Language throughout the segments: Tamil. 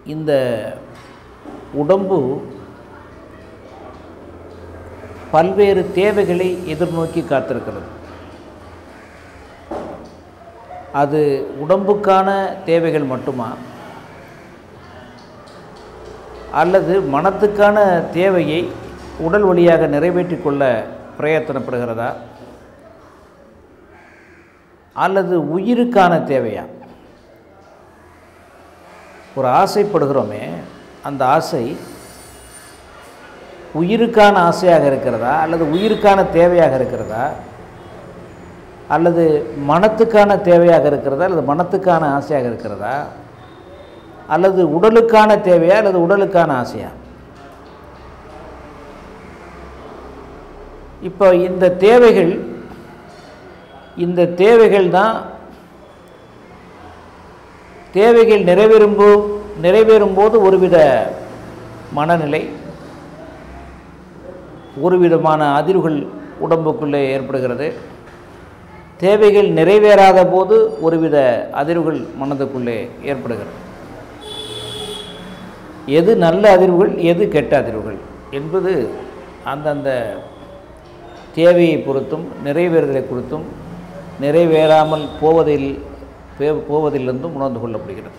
இந்த உடம்பு பல்வேறு தேவைகளை எதிர்நோக்கி காத்திருக்கிறது அது உடம்புக்கான தேவைகள் மட்டுமா அல்லது மனத்துக்கான தேவையை உடல் வழியாக நிறைவேற்றிக் கொள்ள பிரயத்தனப்படுகிறதா அல்லது உயிருக்கான தேவையா ஒரு ஆசைப்படுகிறோமே அந்த ஆசை உயிருக்கான ஆசையாக இருக்கிறதா அல்லது உயிருக்கான தேவையாக இருக்கிறதா அல்லது மனத்துக்கான தேவையாக இருக்கிறதா அல்லது மனத்துக்கான ஆசையாக இருக்கிறதா அல்லது உடலுக்கான தேவையா அல்லது உடலுக்கான ஆசையா இப்போ இந்த தேவைகள் இந்த தேவைகள் தான் தேவைகள் நிறைவேறும்போ நிறைவேறும்போது ஒருவித மனநிலை ஒரு விதமான அதிர்வுகள் உடம்புக்குள்ளே ஏற்படுகிறது தேவைகள் நிறைவேறாத போது ஒருவித அதிர்வுகள் மனதுக்குள்ளே ஏற்படுகிறது எது நல்ல அதிர்வுகள் எது கெட்ட அதிர்வுகள் என்பது அந்தந்த தேவையை பொறுத்தும் நிறைவேறுதலை குறித்தும் நிறைவேறாமல் போவதில் பே- போவதிலிருந்தும் உணர்ந்து கொள்ளப்படுகிறது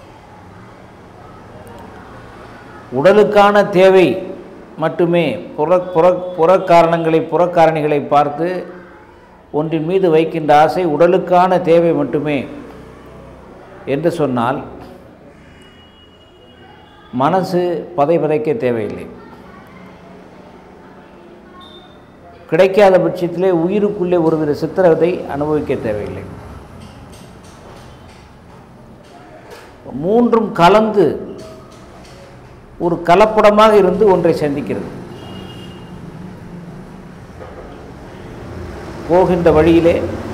உடலுக்கான தேவை மட்டுமே புற புற புறக்காரணங்களை புறக்காரணிகளை பார்த்து ஒன்றின் மீது வைக்கின்ற ஆசை உடலுக்கான தேவை மட்டுமே என்று சொன்னால் மனசு பதை பதைக்க தேவையில்லை கிடைக்காத பட்சத்திலே உயிருக்குள்ளே ஒருவித சித்திரவதை அனுபவிக்க தேவையில்லை மூன்றும் கலந்து ஒரு கலப்படமாக இருந்து ஒன்றை சந்திக்கிறது போகின்ற வழியிலே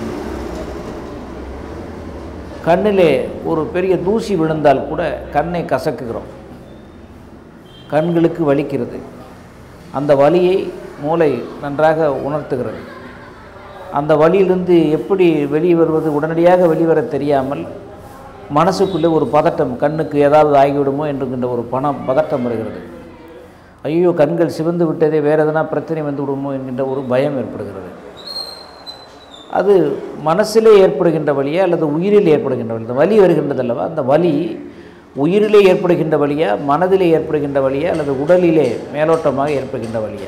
கண்ணிலே ஒரு பெரிய தூசி விழுந்தால் கூட கண்ணை கசக்குகிறோம் கண்களுக்கு வலிக்கிறது அந்த வலியை மூளை நன்றாக உணர்த்துகிறது அந்த வலியிலிருந்து எப்படி வெளியே வருவது உடனடியாக வெளிவர தெரியாமல் மனசுக்குள்ளே ஒரு பதட்டம் கண்ணுக்கு ஏதாவது ஆகிவிடுமோ என்கின்ற ஒரு பணம் பதட்டம் வருகிறது ஐயோ கண்கள் சிவந்து விட்டதே வேறு எதனா பிரச்சனை வந்து விடுமோ என்கின்ற ஒரு பயம் ஏற்படுகிறது அது மனசிலே ஏற்படுகின்ற வழியா அல்லது உயிரில் ஏற்படுகின்ற வழி இந்த வலி வருகின்றது அல்லவா அந்த வலி உயிரிலே ஏற்படுகின்ற வழியா மனதிலே ஏற்படுகின்ற வழியா அல்லது உடலிலே மேலோட்டமாக ஏற்படுகின்ற வழியா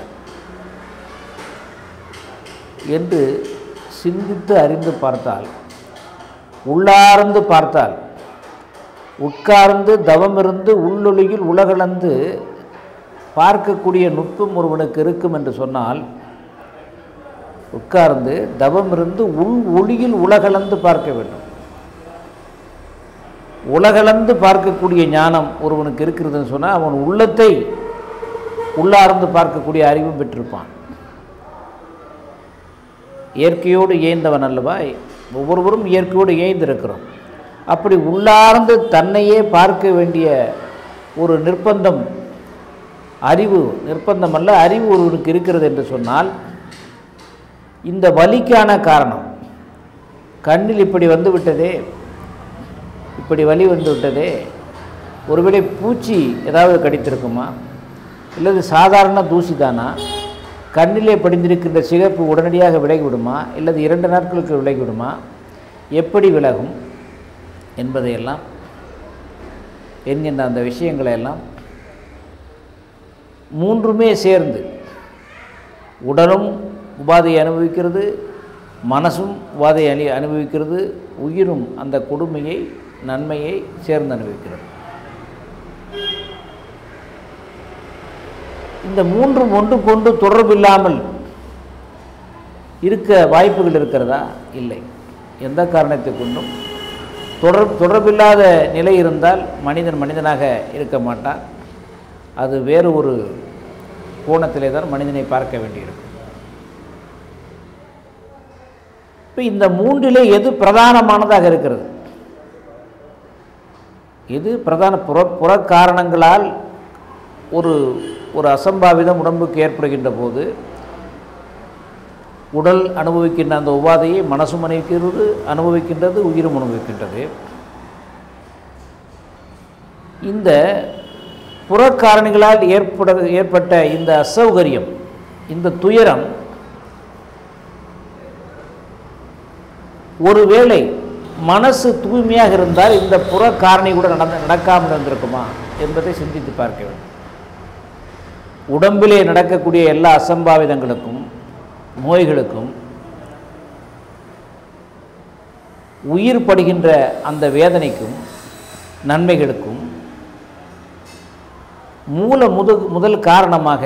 என்று சிந்தித்து அறிந்து பார்த்தால் உள்ளார்ந்து பார்த்தால் உட்கார்ந்து தவமிருந்து உள்ளொளியில் உலகளந்து பார்க்கக்கூடிய நுட்பம் ஒருவனுக்கு இருக்கும் என்று சொன்னால் உட்கார்ந்து தவம் இருந்து உள் ஒளியில் உலகளந்து பார்க்க வேண்டும் உலகளந்து பார்க்கக்கூடிய ஞானம் ஒருவனுக்கு இருக்கிறதுன்னு சொன்னால் அவன் உள்ளத்தை உள்ளார்ந்து பார்க்கக்கூடிய அறிவும் பெற்றிருப்பான் இயற்கையோடு இயைந்தவன் அல்லவா ஒவ்வொருவரும் இயற்கையோடு இயைந்திருக்கிறோம் அப்படி உள்ளார்ந்து தன்னையே பார்க்க வேண்டிய ஒரு நிர்பந்தம் அறிவு நிர்பந்தம் அல்ல அறிவு ஒருவனுக்கு இருக்கிறது என்று சொன்னால் இந்த வலிக்கான காரணம் கண்ணில் இப்படி வந்து விட்டதே இப்படி வலி வந்து விட்டதே ஒருவேளை பூச்சி ஏதாவது கடித்திருக்குமா இல்லது சாதாரண தூசி தானா கண்ணிலே படிந்திருக்கின்ற சிகப்பு உடனடியாக விலகிவிடுமா இல்லது இரண்டு நாட்களுக்கு விலகிவிடுமா எப்படி விலகும் என்பதையெல்லாம் என்கின்ற அந்த விஷயங்களை எல்லாம் மூன்றுமே சேர்ந்து உடலும் உபாதையை அனுபவிக்கிறது மனசும் உபாதையை அனு அனுபவிக்கிறது உயிரும் அந்த கொடுமையை நன்மையை சேர்ந்து அனுபவிக்கிறது இந்த மூன்றும் ஒன்று கொண்டு தொடர்பில்லாமல் இருக்க வாய்ப்புகள் இருக்கிறதா இல்லை எந்த காரணத்தை கொண்டும் தொடர் தொடர்பில்லாத நிலை இருந்தால் மனிதன் மனிதனாக இருக்க மாட்டான் அது வேறு ஒரு கோணத்திலே தான் மனிதனை பார்க்க வேண்டியிருக்கும் இப்போ இந்த மூன்றிலே எது பிரதானமானதாக இருக்கிறது எது பிரதான புற புற காரணங்களால் ஒரு ஒரு அசம்பாவிதம் உடம்புக்கு ஏற்படுகின்ற போது உடல் அனுபவிக்கின்ற அந்த உபாதையை மனசும் அனுபவிக்கிறது அனுபவிக்கின்றது உயிரும் அனுபவிக்கின்றது இந்த புறக்காரணிகளால் ஏற்பட ஏற்பட்ட இந்த அசௌகரியம் இந்த துயரம் ஒருவேளை மனசு தூய்மையாக இருந்தால் இந்த புற காரணி கூட நடந்து நடக்காமல் இருந்திருக்குமா என்பதை சிந்தித்து பார்க்க வேண்டும் உடம்பிலே நடக்கக்கூடிய எல்லா அசம்பாவிதங்களுக்கும் நோய்களுக்கும் உயிர் படுகின்ற அந்த வேதனைக்கும் நன்மைகளுக்கும் மூல முது முதல் காரணமாக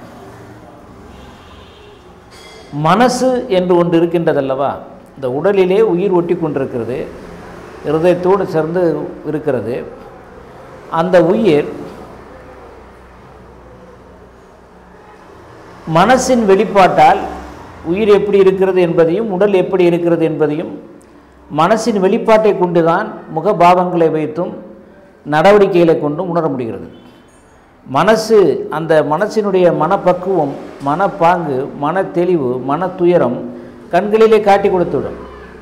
மனசு என்று ஒன்று இருக்கின்றதல்லவா இந்த உடலிலே உயிர் ஒட்டி கொண்டிருக்கிறது இருதயத்தோடு சேர்ந்து இருக்கிறது அந்த உயிர் மனசின் வெளிப்பாட்டால் உயிர் எப்படி இருக்கிறது என்பதையும் உடல் எப்படி இருக்கிறது என்பதையும் மனசின் வெளிப்பாட்டை கொண்டுதான் முகபாவங்களை வைத்தும் நடவடிக்கைகளை கொண்டும் உணர முடிகிறது மனசு அந்த மனசினுடைய மனப்பக்குவம் மனப்பாங்கு மன தெளிவு மன துயரம் கண்களிலே காட்டி கொடுத்துவிடும்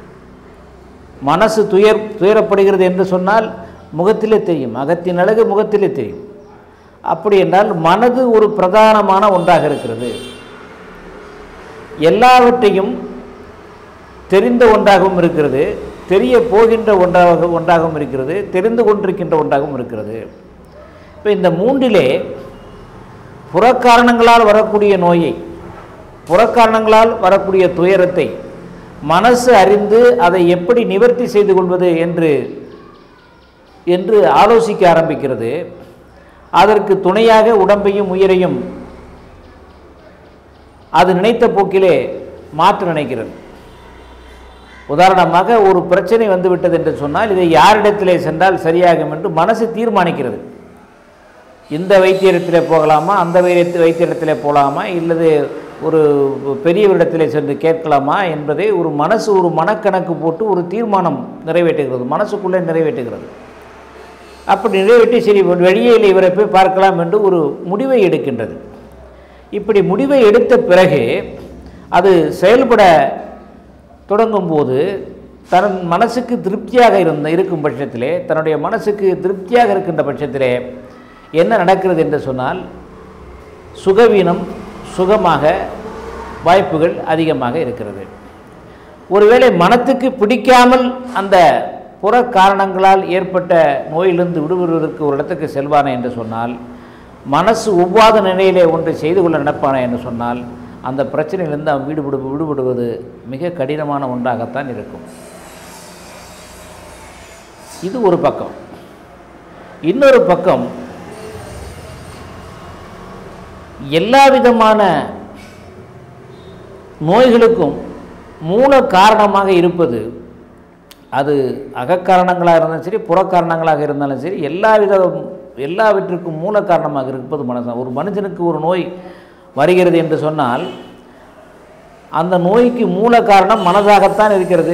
மனசு துயர் துயரப்படுகிறது என்று சொன்னால் முகத்திலே தெரியும் அகத்தின் அழகு முகத்திலே தெரியும் அப்படி என்றால் மனது ஒரு பிரதானமான ஒன்றாக இருக்கிறது எல்லாவற்றையும் தெரிந்த ஒன்றாகவும் இருக்கிறது தெரிய போகின்ற ஒன்றாக ஒன்றாகவும் இருக்கிறது தெரிந்து கொண்டிருக்கின்ற ஒன்றாகவும் இருக்கிறது இப்போ இந்த மூன்றிலே புறக்காரணங்களால் வரக்கூடிய நோயை புறக்காரணங்களால் வரக்கூடிய துயரத்தை மனசு அறிந்து அதை எப்படி நிவர்த்தி செய்து கொள்வது என்று என்று ஆலோசிக்க ஆரம்பிக்கிறது அதற்கு துணையாக உடம்பையும் உயிரையும் அது நினைத்த போக்கிலே மாற்ற நினைக்கிறது உதாரணமாக ஒரு பிரச்சனை வந்துவிட்டது என்று சொன்னால் இதை யாரிடத்திலே சென்றால் சரியாகும் என்று மனசு தீர்மானிக்கிறது இந்த வைத்தியரிடத்திலே போகலாமா அந்த வைத்திய வைத்தியரிடத்திலே போகலாமா இல்லது ஒரு பெரியவரிடத்திலே சென்று கேட்கலாமா என்பதை ஒரு மனசு ஒரு மனக்கணக்கு போட்டு ஒரு தீர்மானம் நிறைவேற்றுகிறது மனசுக்குள்ளே நிறைவேற்றுகிறது அப்படி நிறைவேற்றி சரி வெளியில் இவரை போய் பார்க்கலாம் என்று ஒரு முடிவை எடுக்கின்றது இப்படி முடிவை எடுத்த பிறகு அது செயல்பட தொடங்கும்போது தன் மனசுக்கு திருப்தியாக இருந்த இருக்கும் பட்சத்திலே தன்னுடைய மனசுக்கு திருப்தியாக இருக்கின்ற பட்சத்திலே என்ன நடக்கிறது என்று சொன்னால் சுகவீனம் சுகமாக வாய்ப்புகள் அதிகமாக இருக்கிறது ஒருவேளை மனத்துக்கு பிடிக்காமல் அந்த புற காரணங்களால் ஏற்பட்ட நோயிலிருந்து விடுபடுவதற்கு ஒரு இடத்துக்கு செல்வானே என்று சொன்னால் மனசு ஒவ்வாத நிலையிலே ஒன்றை செய்து கொள்ள நினைப்பானே என்று சொன்னால் அந்த பிரச்சனையிலிருந்து அவன் விடுபடு விடுபடுவது மிக கடினமான ஒன்றாகத்தான் இருக்கும் இது ஒரு பக்கம் இன்னொரு பக்கம் எல்லா விதமான நோய்களுக்கும் மூல காரணமாக இருப்பது அது அகக்காரணங்களாக இருந்தாலும் சரி புறக்காரணங்களாக இருந்தாலும் சரி எல்லா வித எல்லாவற்றிற்கும் மூல காரணமாக இருப்பது மனசு ஒரு மனுஷனுக்கு ஒரு நோய் வருகிறது என்று சொன்னால் அந்த நோய்க்கு மூல காரணம் மனதாகத்தான் இருக்கிறது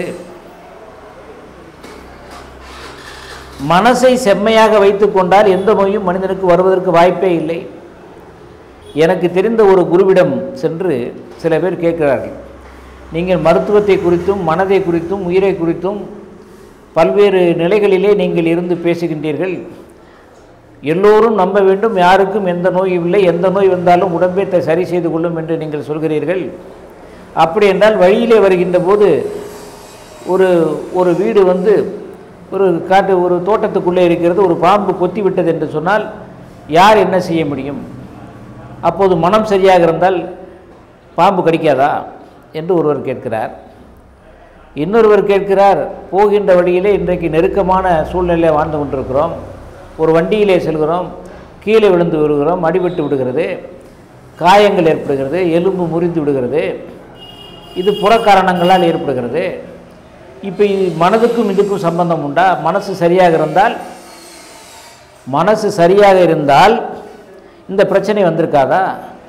மனசை செம்மையாக வைத்து கொண்டால் எந்த நோயும் மனிதனுக்கு வருவதற்கு வாய்ப்பே இல்லை எனக்கு தெரிந்த ஒரு குருவிடம் சென்று சில பேர் கேட்கிறார்கள் நீங்கள் மருத்துவத்தை குறித்தும் மனதை குறித்தும் உயிரை குறித்தும் பல்வேறு நிலைகளிலே நீங்கள் இருந்து பேசுகின்றீர்கள் எல்லோரும் நம்ப வேண்டும் யாருக்கும் எந்த நோயும் இல்லை எந்த நோய் வந்தாலும் உடம்பை த- சரி செய்து கொள்ளும் என்று நீங்கள் சொல்கிறீர்கள் அப்படி என்றால் வழியிலே வருகின்ற போது ஒரு ஒரு வீடு வந்து ஒரு காட்டு ஒரு தோட்டத்துக்குள்ளே இருக்கிறது ஒரு பாம்பு கொத்தி விட்டது என்று சொன்னால் யார் என்ன செய்ய முடியும் அப்போது மனம் சரியாக இருந்தால் பாம்பு கடிக்காதா என்று ஒருவர் கேட்கிறார் இன்னொருவர் கேட்கிறார் போகின்ற வழியிலே இன்றைக்கு நெருக்கமான சூழ்நிலையிலே வாழ்ந்து கொண்டிருக்கிறோம் ஒரு வண்டியிலே செல்கிறோம் கீழே விழுந்து விடுகிறோம் அடிபட்டு விடுகிறது காயங்கள் ஏற்படுகிறது எலும்பு முறிந்து விடுகிறது இது புறக்காரணங்களால் ஏற்படுகிறது இப்போ இது மனதுக்கும் இதுக்கும் சம்பந்தம் உண்டா மனசு சரியாக இருந்தால் மனசு சரியாக இருந்தால் இந்த பிரச்சனை வந்திருக்காதா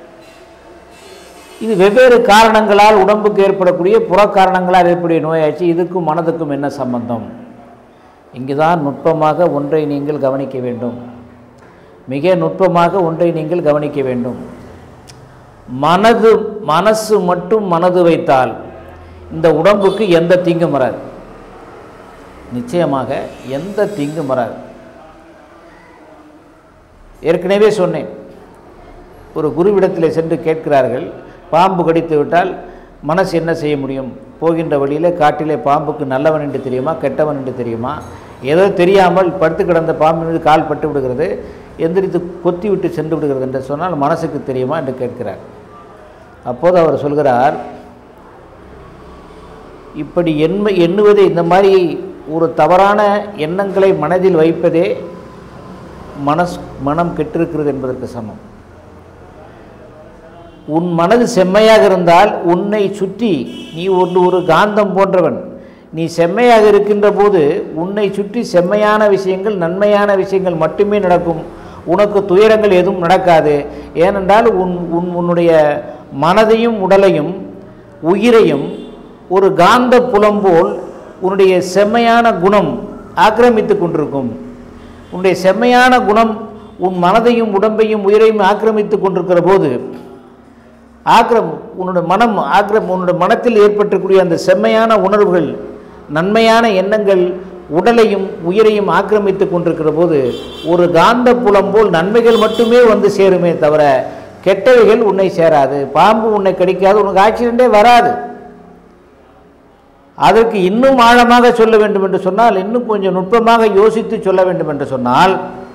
இது வெவ்வேறு காரணங்களால் உடம்புக்கு ஏற்படக்கூடிய புறக்காரணங்களால் ஏற்படைய நோயாச்சு இதுக்கும் மனதுக்கும் என்ன சம்பந்தம் இங்குதான் நுட்பமாக ஒன்றை நீங்கள் கவனிக்க வேண்டும் மிக நுட்பமாக ஒன்றை நீங்கள் கவனிக்க வேண்டும் மனது மனசு மட்டும் மனது வைத்தால் இந்த உடம்புக்கு எந்த தீங்கும் வராது நிச்சயமாக எந்த தீங்கும் வராது ஏற்கனவே சொன்னேன் ஒரு குருவிடத்தில் சென்று கேட்கிறார்கள் பாம்பு கடித்து விட்டால் மனசு என்ன செய்ய முடியும் போகின்ற வழியில் காட்டிலே பாம்புக்கு நல்லவன் என்று தெரியுமா கெட்டவன் என்று தெரியுமா ஏதோ தெரியாமல் படுத்து கிடந்த பாம்பு மீது கால் பட்டு விடுகிறது எந்திரித்து கொத்தி விட்டு சென்று விடுகிறது என்று சொன்னால் மனசுக்கு தெரியுமா என்று கேட்கிறார் அப்போது அவர் சொல்கிறார் இப்படி எண்மை எண்ணுவதே இந்த மாதிரி ஒரு தவறான எண்ணங்களை மனதில் வைப்பதே மனஸ் மனம் கெட்டிருக்கிறது என்பதற்கு சமம் உன் மனது செம்மையாக இருந்தால் உன்னை சுற்றி நீ ஒரு ஒரு காந்தம் போன்றவன் நீ செம்மையாக இருக்கின்ற போது உன்னை சுற்றி செம்மையான விஷயங்கள் நன்மையான விஷயங்கள் மட்டுமே நடக்கும் உனக்கு துயரங்கள் எதுவும் நடக்காது ஏனென்றால் உன் உன் உன்னுடைய மனதையும் உடலையும் உயிரையும் ஒரு காந்த புலம் போல் உன்னுடைய செம்மையான குணம் ஆக்கிரமித்து கொண்டிருக்கும் உன்னுடைய செம்மையான குணம் உன் மனதையும் உடம்பையும் உயிரையும் ஆக்கிரமித்து கொண்டிருக்கிற போது ஆக்கிரம் உன்னோட மனம் ஆக்கிரம் உன்னோட மனத்தில் ஏற்பட்டிருக்கூடிய அந்த செம்மையான உணர்வுகள் நன்மையான எண்ணங்கள் உடலையும் உயிரையும் ஆக்கிரமித்து கொண்டிருக்கிற போது ஒரு காந்த புலம் போல் நன்மைகள் மட்டுமே வந்து சேருமே தவிர கெட்டவைகள் உன்னை சேராது பாம்பு உன்னை கடிக்காது உனக்கு ஆக்சிடென்டே வராது அதற்கு இன்னும் ஆழமாக சொல்ல வேண்டும் என்று சொன்னால் இன்னும் கொஞ்சம் நுட்பமாக யோசித்து சொல்ல வேண்டும் என்று சொன்னால்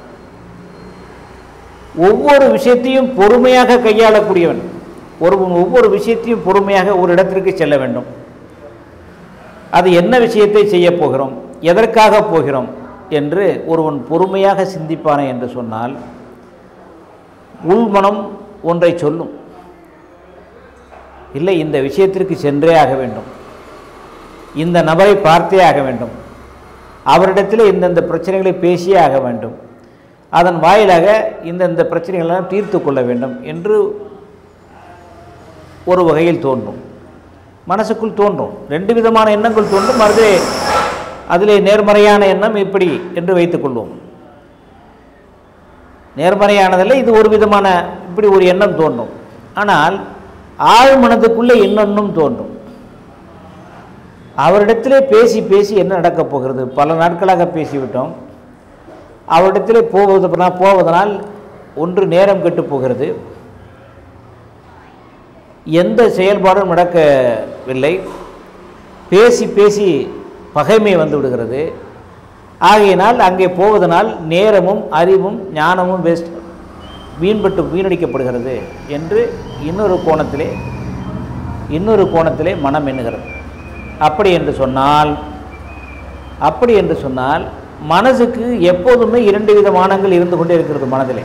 ஒவ்வொரு விஷயத்தையும் பொறுமையாக கையாளக்கூடியவன் ஒருவன் ஒவ்வொரு விஷயத்தையும் பொறுமையாக ஒரு இடத்திற்கு செல்ல வேண்டும் அது என்ன விஷயத்தை செய்ய போகிறோம் எதற்காக போகிறோம் என்று ஒருவன் பொறுமையாக சிந்திப்பானே என்று சொன்னால் உள்மனம் ஒன்றை சொல்லும் இல்லை இந்த விஷயத்திற்கு சென்றே ஆக வேண்டும் இந்த நபரை பார்த்தே ஆக வேண்டும் அவரிடத்தில் இந்தந்த பிரச்சனைகளை பேசியே ஆக வேண்டும் அதன் வாயிலாக இந்தந்த பிரச்சனைகளெல்லாம் தீர்த்து கொள்ள வேண்டும் என்று ஒரு வகையில் தோன்றும் மனசுக்குள் தோன்றும் ரெண்டு விதமான எண்ணங்கள் தோன்றும் அதிலே அதிலே நேர்மறையான எண்ணம் இப்படி என்று வைத்துக்கொள்வோம் நேர்மறையானதில் இது ஒரு விதமான இப்படி ஒரு எண்ணம் தோன்றும் ஆனால் ஆழ் மனதுக்குள்ளே இன்னொன்றும் தோன்றும் அவரிடத்திலே பேசி பேசி என்ன நடக்கப் போகிறது பல நாட்களாக பேசிவிட்டோம் அவரிடத்திலே போவது போவதனால் ஒன்று நேரம் கெட்டு போகிறது எந்த செயல்பாடும் நடக்கவில்லை பேசி பேசி பகைமை வந்து விடுகிறது ஆகையினால் அங்கே போவதனால் நேரமும் அறிவும் ஞானமும் வேஸ்ட் வீண்பட்டு வீணடிக்கப்படுகிறது என்று இன்னொரு கோணத்திலே இன்னொரு கோணத்திலே மனம் எண்ணுகிறது அப்படி என்று சொன்னால் அப்படி என்று சொன்னால் மனசுக்கு எப்போதுமே இரண்டு விதமானங்கள் இருந்து கொண்டே இருக்கிறது மனதிலே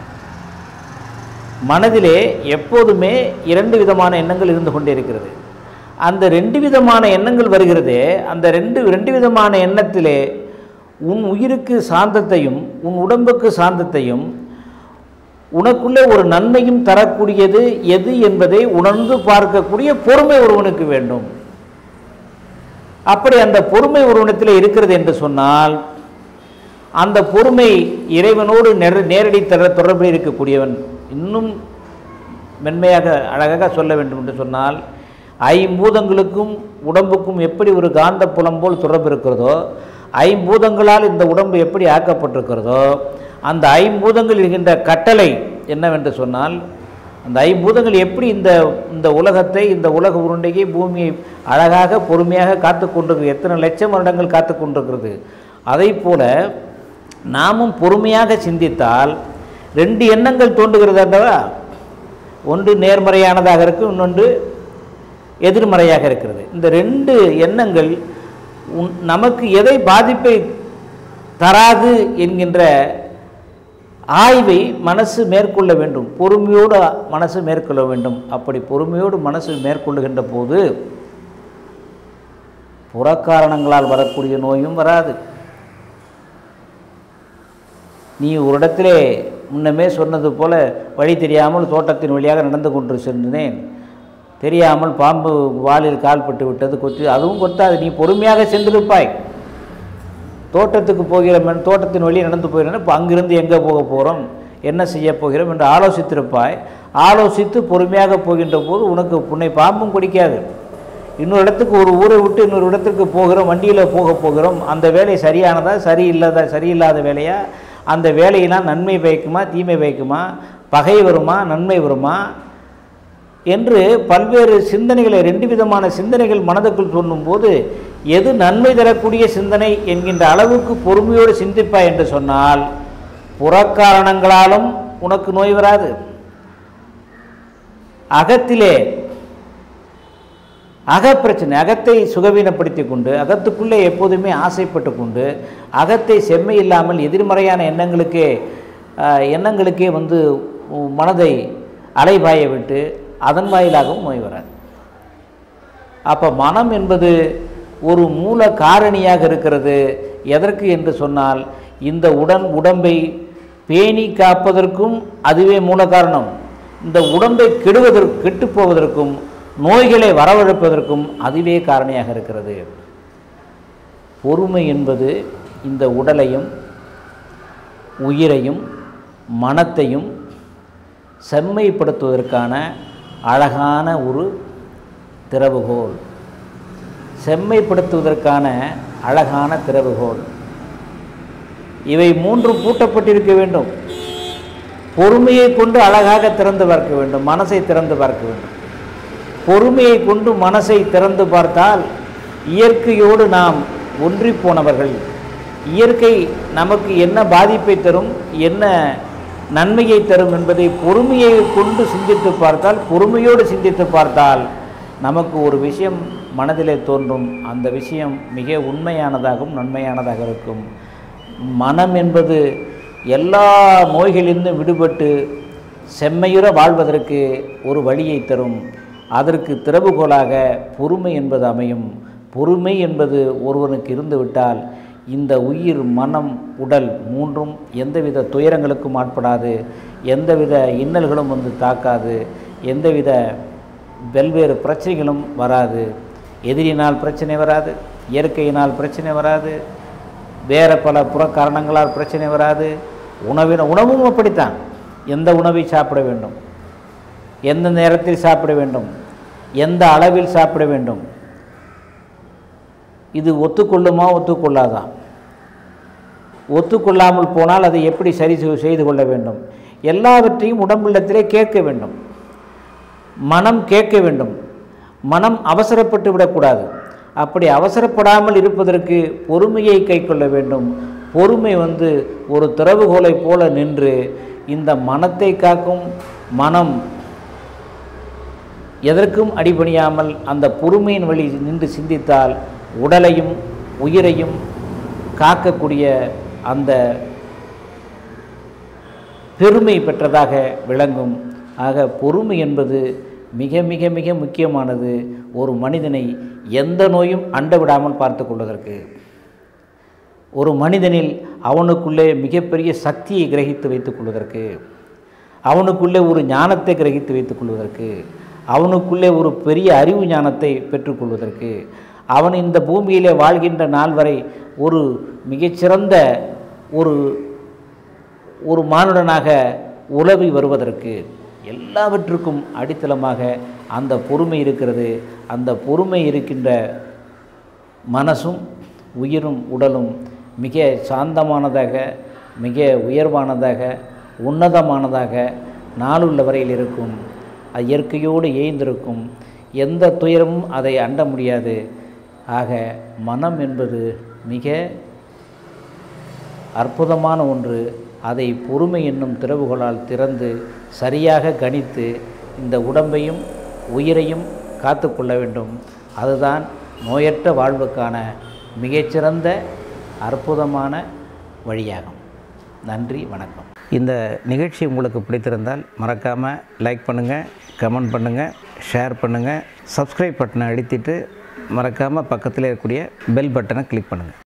மனதிலே எப்போதுமே இரண்டு விதமான எண்ணங்கள் இருந்து கொண்டே இருக்கிறது அந்த ரெண்டு விதமான எண்ணங்கள் வருகிறதே அந்த ரெண்டு ரெண்டு விதமான எண்ணத்திலே உன் உயிருக்கு சாந்தத்தையும் உன் உடம்புக்கு சாந்தத்தையும் உனக்குள்ளே ஒரு நன்மையும் தரக்கூடியது எது என்பதை உணர்ந்து பார்க்கக்கூடிய பொறுமை ஒருவனுக்கு வேண்டும் அப்படி அந்த பொறுமை ஒருவனத்தில் இருக்கிறது என்று சொன்னால் அந்த பொறுமை இறைவனோடு நேர நேரடி தர தொடர்பில் இருக்கக்கூடியவன் இன்னும் மென்மையாக அழகாக சொல்ல வேண்டும் என்று சொன்னால் ஐம்பூதங்களுக்கும் உடம்புக்கும் எப்படி ஒரு காந்த புலம் போல் தொடர்பு இருக்கிறதோ ஐம்பூதங்களால் இந்த உடம்பு எப்படி ஆக்கப்பட்டிருக்கிறதோ அந்த ஐம்பூதங்கள் இருக்கின்ற கட்டளை என்னவென்று சொன்னால் அந்த ஐம்பூதங்கள் எப்படி இந்த இந்த உலகத்தை இந்த உலக உருண்டையை பூமியை அழகாக பொறுமையாக காத்து கொண்டிருக்கு எத்தனை லட்சம் வருடங்கள் காத்து கொண்டிருக்கிறது அதை போல நாமும் பொறுமையாக சிந்தித்தால் ரெண்டு எண்ணங்கள் தோன்றுகிறது அல்லவா ஒன்று நேர்மறையானதாக இருக்கும் இன்னொன்று எதிர்மறையாக இருக்கிறது இந்த ரெண்டு எண்ணங்கள் உன் நமக்கு எதை பாதிப்பை தராது என்கின்ற ஆய்வை மனசு மேற்கொள்ள வேண்டும் பொறுமையோடு மனசு மேற்கொள்ள வேண்டும் அப்படி பொறுமையோடு மனசு மேற்கொள்ளுகின்ற போது புறக்காரணங்களால் வரக்கூடிய நோயும் வராது நீ ஒரு இடத்திலே முன்னமே சொன்னது போல வழி தெரியாமல் தோட்டத்தின் வழியாக நடந்து கொண்டு சென்றேன் தெரியாமல் பாம்பு வாலில் கால்பட்டு விட்டது கொத்தி அதுவும் கொத்தாது நீ பொறுமையாக சென்றிருப்பாய் தோட்டத்துக்கு போகிறோம் தோட்டத்தின் வழியே நடந்து போகிறோம் இப்போ அங்கிருந்து எங்கே போக போகிறோம் என்ன செய்ய போகிறோம் என்று ஆலோசித்திருப்பாய் ஆலோசித்து பொறுமையாக போகின்ற போது உனக்கு உன்னை பாம்பும் பிடிக்காது இன்னொரு இடத்துக்கு ஒரு ஊரை விட்டு இன்னொரு இடத்துக்கு போகிறோம் வண்டியில் போக போகிறோம் அந்த வேலை சரியானதா சரியில்லாத சரியில்லாத வேலையா அந்த வேலையெல்லாம் நன்மை பயக்குமா தீமை பயக்குமா பகை வருமா நன்மை வருமா என்று பல்வேறு சிந்தனைகளை ரெண்டு விதமான சிந்தனைகள் மனதுக்குள் சொல்லும்போது எது நன்மை தரக்கூடிய சிந்தனை என்கின்ற அளவுக்கு பொறுமையோடு சிந்திப்பாய் என்று சொன்னால் புறக்காரணங்களாலும் உனக்கு நோய் வராது அகத்திலே அகப்பிரச்சனை அகத்தை சுகவீனப்படுத்தி கொண்டு அகத்துக்குள்ளே எப்போதுமே ஆசைப்பட்டு கொண்டு அகத்தை செம்மை இல்லாமல் எதிர்மறையான எண்ணங்களுக்கே ஆஹ், எண்ணங்களுக்கே வந்து உ- மனதை அலைபாய விட்டு அதன் வாயிலாகவும் நோய் வராது அப்போ மனம் என்பது ஒரு மூல காரணியாக இருக்கிறது எதற்கு என்று சொன்னால் இந்த உடன் உடம்பை பேணி காப்பதற்கும் அதுவே மூல காரணம் இந்த உடம்பை கெடுவதற்கு கெட்டுப் போவதற்கும் நோய்களை வரவழைப்பதற்கும் அதுவே காரணியாக இருக்கிறது பொறுமை என்பது இந்த உடலையும் உயிரையும் மனத்தையும் செம்மைப்படுத்துவதற்கான அழகான ஒரு திறவுகோல் செம்மைப்படுத்துவதற்கான அழகான திறவுகோல் இவை மூன்றும் பூட்டப்பட்டிருக்க வேண்டும் பொறுமையை கொண்டு அழகாக திறந்து பார்க்க வேண்டும் மனசை திறந்து பார்க்க வேண்டும் பொறுமையை கொண்டு மனசை திறந்து பார்த்தால் இயற்கையோடு நாம் ஒன்றி போனவர்கள் இயற்கை நமக்கு என்ன பாதிப்பை தரும் என்ன நன்மையை தரும் என்பதை பொறுமையை கொண்டு சிந்தித்து பார்த்தால் பொறுமையோடு சிந்தித்து பார்த்தால் நமக்கு ஒரு விஷயம் மனதிலே தோன்றும் அந்த விஷயம் மிக உண்மையானதாகவும் நன்மையானதாக இருக்கும் மனம் என்பது எல்லா நோய்களிலிருந்தும் விடுபட்டு செம்மையுற வாழ்வதற்கு ஒரு வழியை தரும் அதற்கு திறவுகோலாக பொறுமை என்பது அமையும் பொறுமை என்பது ஒருவனுக்கு இருந்துவிட்டால் இந்த உயிர் மனம் உடல் மூன்றும் எந்தவித துயரங்களுக்கும் ஆட்படாது எந்தவித இன்னல்களும் வந்து தாக்காது எந்தவித வெவ்வேறு பிரச்சனைகளும் வராது எதிரினால் பிரச்சனை வராது இயற்கையினால் பிரச்சனை வராது வேறு பல புறக்காரணங்களால் பிரச்சனை வராது உணவின உணவும் அப்படித்தான் எந்த உணவை சாப்பிட வேண்டும் எந்த நேரத்தில் சாப்பிட வேண்டும் எந்த அளவில் சாப்பிட வேண்டும் இது ஒத்துக்கொள்ளுமா ஒத்துக்கொள்ளாதா ஒத்துக்கொள்ளாமல் போனால் அதை எப்படி சரி செய்- செய்து கொள்ள வேண்டும் எல்லாவற்றையும் உடம்புள்ளத்திலே கேட்க வேண்டும் மனம் கேட்க வேண்டும் மனம் அவசரப்பட்டு விடக்கூடாது அப்படி அவசரப்படாமல் இருப்பதற்கு பொறுமையை கை கொள்ள வேண்டும் பொறுமை வந்து ஒரு திறவுகோலைப் போல நின்று இந்த மனத்தை காக்கும் மனம் எதற்கும் அடிபணியாமல் அந்த பொறுமையின் வழி நின்று சிந்தித்தால் உடலையும் உயிரையும் காக்கக்கூடிய அந்த பெருமை பெற்றதாக விளங்கும் ஆக பொறுமை என்பது மிக மிக மிக முக்கியமானது ஒரு மனிதனை எந்த நோயும் அண்ட விடாமல் பார்த்து கொள்வதற்கு ஒரு மனிதனில் அவனுக்குள்ளே மிகப்பெரிய சக்தியை கிரகித்து வைத்துக் கொள்வதற்கு அவனுக்குள்ளே ஒரு ஞானத்தை கிரகித்து வைத்துக் கொள்வதற்கு அவனுக்குள்ளே ஒரு பெரிய அறிவு ஞானத்தை பெற்றுக்கொள்வதற்கு அவன் இந்த பூமியிலே வாழ்கின்ற நாள் வரை ஒரு மிகச்சிறந்த ஒரு ஒரு மானுடனாக உலவி வருவதற்கு எல்லாவற்றுக்கும் அடித்தளமாக அந்த பொறுமை இருக்கிறது அந்த பொறுமை இருக்கின்ற மனசும் உயிரும் உடலும் மிக சாந்தமானதாக மிக உயர்வானதாக உன்னதமானதாக நாளுள்ள வரையில் இருக்கும் அது இயற்கையோடு ஏய்ந்திருக்கும் எந்த துயரமும் அதை அண்ட முடியாது ஆக மனம் என்பது மிக அற்புதமான ஒன்று அதை பொறுமை என்னும் திறவுகளால் திறந்து சரியாக கணித்து இந்த உடம்பையும் உயிரையும் காத்து கொள்ள வேண்டும் அதுதான் நோயற்ற வாழ்வுக்கான மிகச்சிறந்த அற்புதமான வழியாகும் நன்றி வணக்கம் இந்த நிகழ்ச்சி உங்களுக்கு பிடித்திருந்தால் மறக்காமல் லைக் பண்ணுங்கள் கமெண்ட் பண்ணுங்கள் ஷேர் பண்ணுங்கள் சப்ஸ்கிரைப் பட்டனை அழுத்திட்டு மறக்காமல் பக்கத்தில் இருக்கக்கூடிய பெல் பட்டனை கிளிக் பண்ணுங்கள்